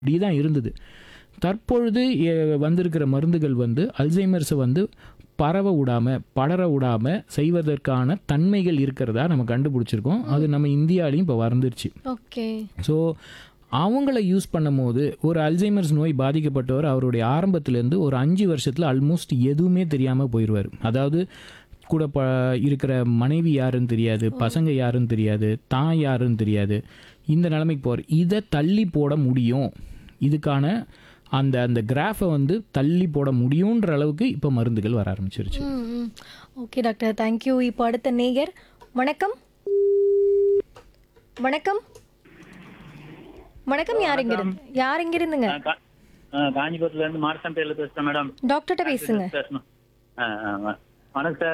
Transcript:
இப்படி தான் இருந்தது தற்பொழுது எ- வந்திருக்கிற மருந்துகள் வந்து அல்சைமர்ஸை வந்து பரவ விடாம படர விடாம செய்வதற்கான தன்மைகள் இருக்கிறதா நம்ம கண்டுபிடிச்சிருக்கோம் அது நம்ம இந்தியாலையும் இப்போ வந்துருச்சு ஓகே ஸோ அவங்கள யூஸ் பண்ணும்போது ஒரு அல்சைமர்ஸ் நோய் பாதிக்கப்பட்டவர் அவருடைய ஆரம்பத்திலேருந்து ஒரு அஞ்சு வருஷத்தில் ஆல்மோஸ்ட் எதுவுமே தெரியாமல் போயிடுவார் அதாவது கூட ப இருக்கிற மனைவி யாருன்னு தெரியாது பசங்க யாருன்னு தெரியாது தான் யாருன்னு தெரியாது இந்த நிலைமைக்கு போகிற இதை தள்ளி போட முடியும் இதுக்கான அந்த அந்த கிராஃபை வந்து தள்ளி போட முடியுன்ற அளவுக்கு இப்போ மருந்துகள் வர ஆரம்பிச்சிருச்சு ம் ம் ஓகே டாக்டர் தேங்க்யூ இப்போ அடுத்த நேயர் வணக்கம் வணக்கம் வணக்கம் யார் இங்க இருந்து யார் இங்க இருந்துங்க நான் கா- ஆ, காஞ்சிபுரத்துல இருந்து மாரசம்பேர்ல பேசுறேன் மேடம் டாக்டர்கிட்ட பேசுங்க பேசணும் ஆ, ஆ, வ- வணக்கம் சார்